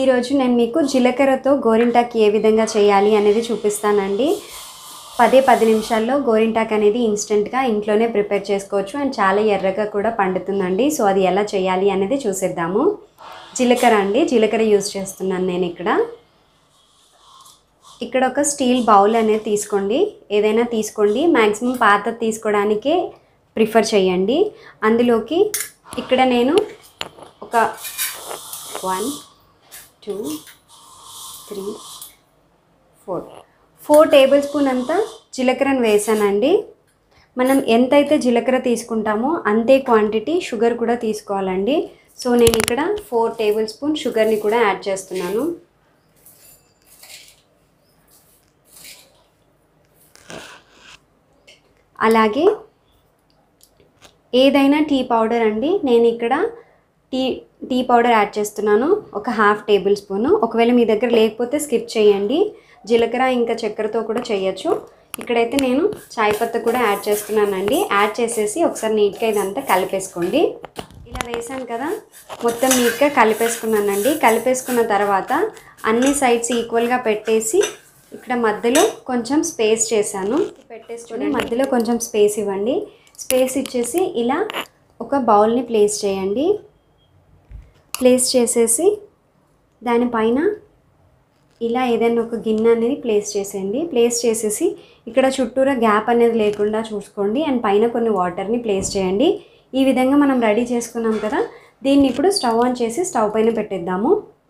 ఈరోజు నేను మీకు జీలకర్రతో గోరింటాక్ ఏ విధంగా చేయాలి అనేది చూపిస్తానండి పదే పది నిమిషాల్లో గోరింటాక్ అనేది ఇన్స్టెంట్గా ఇంట్లోనే ప్రిపేర్ చేసుకోవచ్చు అండ్ చాలా ఎర్రగా కూడా పండుతుందండి సో అది ఎలా చేయాలి అనేది చూసేద్దాము జీలకర్ర అండి జీలకర్ర యూజ్ చేస్తున్నాను నేను ఇక్కడ ఇక్కడ ఒక స్టీల్ బౌల్ అనేది తీసుకోండి ఏదైనా తీసుకోండి మ్యాక్సిమం పాత తీసుకోవడానికే ప్రిఫర్ చేయండి అందులోకి ఇక్కడ నేను ఒక one two three four four tablespoon అంతా జీలకర్రను వేసానండి మనం ఎంతైతే జీలకర్ర తీసుకుంటామో అంతే క్వాంటిటీ షుగర్ కూడా తీసుకోవాలండి సో నేను ఇక్కడ ఫోర్ టేబుల్ స్పూన్ షుగర్ని కూడా యాడ్ చేస్తున్నాను అలాగే ఏదైనా టీ పౌడర్ అండి నేను ఇక్కడ టీ టీ పౌడర్ యాడ్ చేస్తున్నాను ఒక హాఫ్ టేబుల్ స్పూను ఒకవేళ మీ దగ్గర లేకపోతే స్కిప్ చేయండి జీలకర్ర ఇంకా చక్కెరతో కూడా చేయొచ్చు ఇక్కడైతే నేను చాయ్ పత్త కూడా యాడ్ చేస్తున్నానండి యాడ్ చేసేసి ఒకసారి నీట్గా ఇదంతా కలిపేసుకోండి ఇలా వేసాను కదా మొత్తం నీట్గా కలిపేసుకున్నానండి కలిపేసుకున్న తర్వాత అన్ని సైడ్స్ ఈక్వల్గా పెట్టేసి ఇక్కడ మధ్యలో కొంచెం స్పేస్ చేశాను పెట్టేసుకొని మధ్యలో కొంచెం స్పేస్ ఇవ్వండి స్పేస్ ఇచ్చేసి ఇలా ఒక బౌల్ని ప్లేస్ చేయండి ప్లేస్ చేసేసి దానిపైన ఇలా ఏదైనా ఒక గిన్నె అనేది ప్లేస్ చేసేయండి ప్లేస్ చేసేసి ఇక్కడ చుట్టూరా గ్యాప్ అనేది లేకుండా చూసుకోండి అండ్ పైన కొన్ని వాటర్ని ప్లేస్ చేయండి ఈ విధంగా మనం రెడీ చేసుకున్నాం కదా దీన్ని ఇప్పుడు స్టవ్ ఆన్ చేసి స్టవ్ పైన పెట్టేద్దాము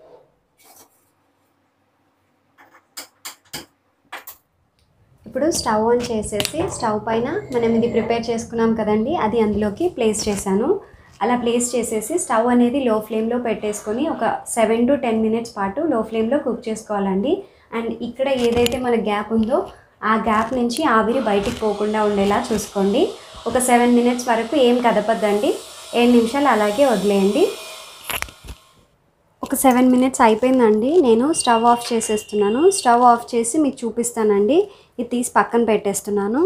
ఇప్పుడు స్టవ్ ఆన్ చేసేసి స్టవ్ పైన మనం ఇది ప్రిపేర్ చేసుకున్నాం కదండి అది అందులోకి ప్లేస్ చేశాను అలా ప్లేస్ చేసేసి స్టవ్ అనేది లో ఫ్లేమ్లో పెట్టేసుకొని ఒక సెవెన్ టు టెన్ మినిట్స్ పాటు లో ఫ్లేమ్లో కుక్ చేసుకోవాలండి అండ్ ఇక్కడ ఏదైతే మన గ్యాప్ ఉందో ఆ గ్యాప్ నుంచి ఆవిరి బయటికి పోకుండా ఉండేలా చూసుకోండి ఒక సెవెన్ మినిట్స్ వరకు ఏం కదపద్దండి ఏడు నిమిషాలు అలాగే వదిలేయండి ఒక సెవెన్ మినిట్స్ అయిపోయిందండి నేను స్టవ్ ఆఫ్ చేసేస్తున్నాను స్టవ్ ఆఫ్ చేసి మీకు చూపిస్తానండి ఇది తీసి పక్కన పెట్టేస్తున్నాను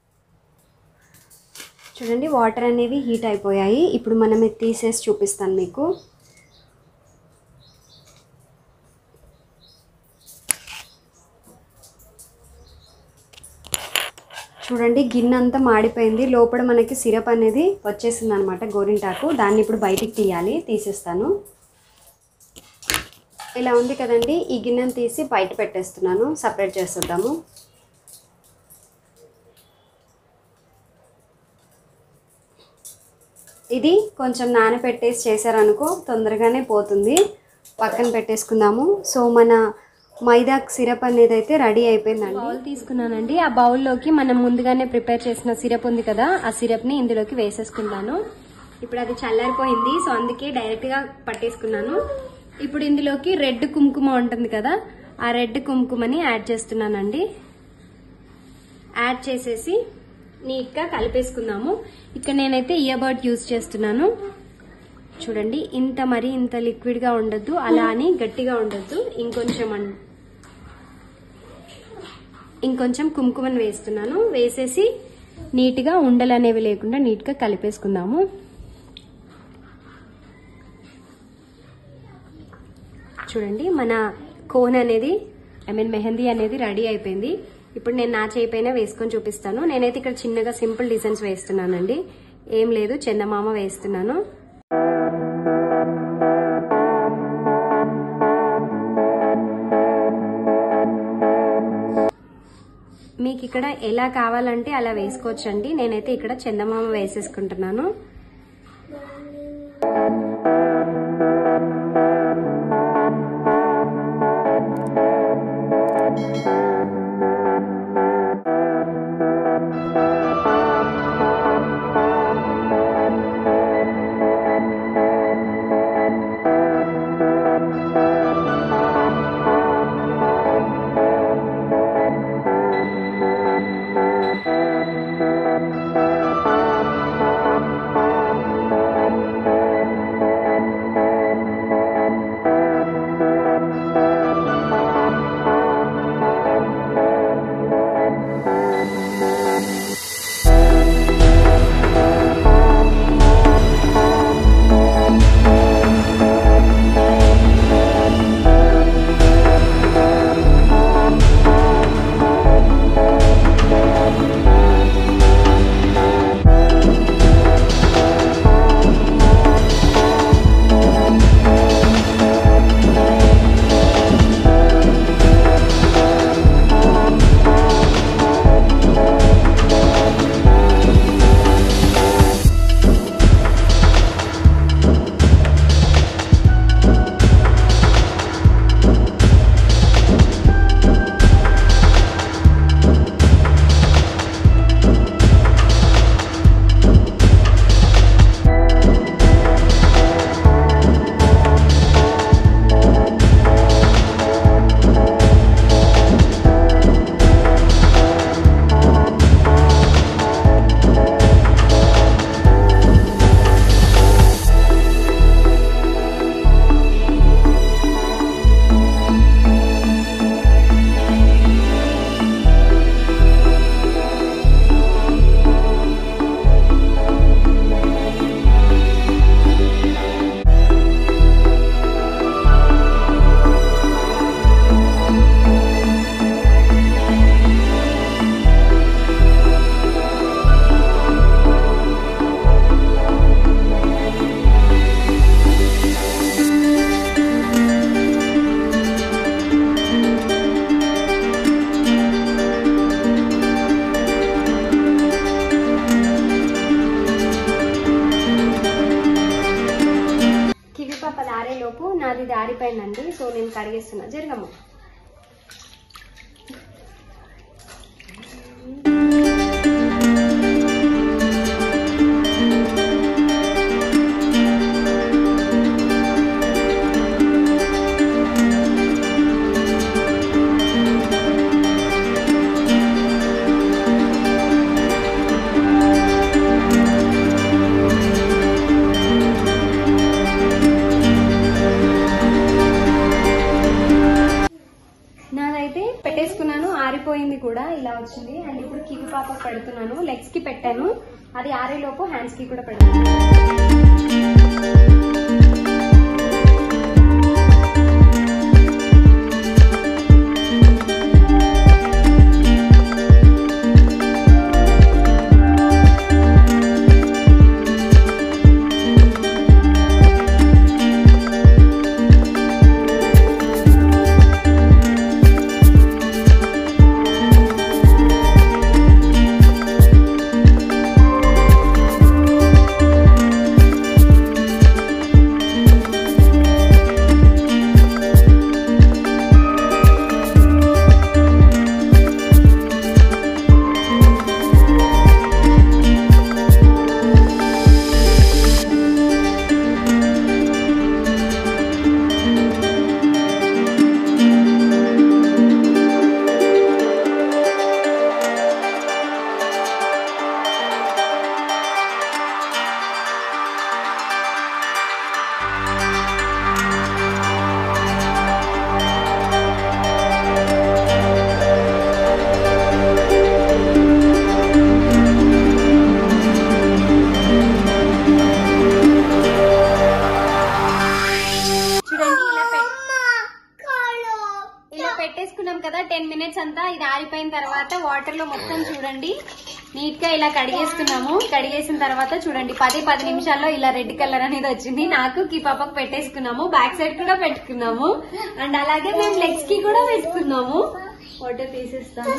చూడండి వాటర్ అనేవి హీట్ అయిపోయాయి ఇప్పుడు మనం ఇది తీసేసి చూపిస్తాను మీకు చూడండి గిన్నె అంతా మాడిపోయింది లోపల మనకి సిరప్ అనేది వచ్చేసింది అనమాట గోరింటాకు దాన్ని ఇప్పుడు బయటికి తీయాలి తీసేస్తాను ఇలా ఉంది కదండి ఈ గిన్నెను తీసి బయట పెట్టేస్తున్నాను సపరేట్ చేసేద్దాము ఇది కొంచెం నానబెట్టేసి చేశారనుకో తొందరగానే పోతుంది పక్కన పెట్టేసుకుందాము సో మన మైదా సిరప్ అనేది అయితే రెడీ అయిపోయిందండి బౌల్ తీసుకున్నానండి ఆ బౌల్లోకి మనం ముందుగానే ప్రిపేర్ చేసిన సిరప్ ఉంది కదా ఆ సిరప్ని ఇందులోకి వేసేసుకున్నాను ఇప్పుడు అది చల్లారిపోయింది సో అందుకే డైరెక్ట్గా పట్టేసుకున్నాను ఇప్పుడు ఇందులోకి రెడ్ కుంకుమ ఉంటుంది కదా ఆ రెడ్ కుంకుమని యాడ్ చేస్తున్నానండి యాడ్ చేసేసి నీట్గా కలిపేసుకుందాము ఇక్కడ నేనైతే ఇయర్ బడ్ యూజ్ చేస్తున్నాను చూడండి ఇంత మరి ఇంత లిక్విడ్గా ఉండొద్దు అలా అని గట్టిగా ఉండొద్దు ఇంకొంచెం అన్- ఇంకొంచెం కుంకుమని వేస్తున్నాను వేసేసి నీట్గా ఉండలు అనేవి లేకుండా నీట్గా కలిపేసుకుందాము చూడండి మన కోన్ అనేది ఐ మీన్ మెహందీ అనేది రెడీ అయిపోయింది ఇప్పుడు నేను నా చేయి పైన వేసుకొని చూపిస్తాను నేనైతే ఇక్కడ చిన్నగా సింపుల్ డిజైన్స్ వేస్తున్నానండి ఏం లేదు చందమామ వేస్తున్నాను మీకు ఇక్కడ ఎలా కావాలంటే అలా వేసుకోవచ్చండి నేనైతే ఇక్కడ చందమామ వేసేసుకుంటున్నాను అయిపోయిందండి సో నేను కడిగేస్తున్నా జరగమ్మ నాదైతే పెట్టేసుకున్నాను ఆరిపోయింది కూడా ఇలా వచ్చింది అండ్ ఇప్పుడు కివి పాప పెడుతున్నాను లెగ్స్ కి పెట్టాను అది ఆరేలోపు హ్యాండ్స్ కి కూడా పెడతాను చూడండి ఇలా పెట్- ఇలా పెట్టేసుకున్నాం కదా టెన్ మినిట్స్ అంతా ఇది ఆరిపోయిన తర్వాత వాటర్ లో మొత్తం చూడండి నీట్ గా ఇలా కడిగేసుకున్నాము కడిగేసిన తర్వాత చూడండి పది పది నిమిషాల్లో ఇలా రెడ్ కలర్ అనేది వచ్చింది నాకు కీ పాపకు పెట్టేసుకున్నాము బ్యాక్ సైడ్ కూడా పెట్టుకున్నాము అండ్ అలాగే మేము లెగ్స్ కి కూడా పెట్టుకున్నాము వాటర్ తీసేస్తాము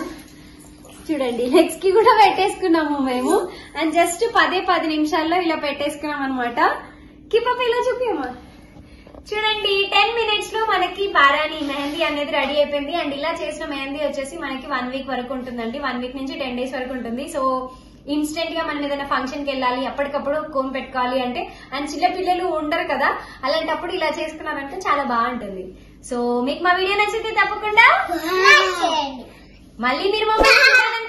చూడండి లెగ్స్ కి కూడా పెట్టేసుకున్నాము మేము అండ్ జస్ట్ పదే పది నిమిషాల్లో ఇలా పెట్టేసుకున్నాం అనమాట కీ పాప ఇలా చూపియమ్మా చూడండి టెన్ మినిట్స్ లో మనకి బారాని మెహందీ అనేది రెడీ అయిపోయింది అండ్ ఇలా చేసిన మెహందీ వచ్చేసి మనకి వన్ వీక్ వరకు ఉంటుందండి వన్ వీక్ నుంచి టెన్ డేస్ వరకు ఉంటుంది సో ఇన్స్టెంట్ గా మనం ఏదైనా ఫంక్షన్ కి వెళ్ళాలి అప్పటికప్పుడు కోన్ పెట్టుకోవాలి అంటే అండ్ చిన్న పిల్లలు ఉండరు కదా అలాంటప్పుడు ఇలా చేసుకున్నారంటే చాలా బాగుంటుంది సో మీకు మా వీడియో నచ్చితే తప్పకుండా మళ్ళీ మీరు మమ్మల్ని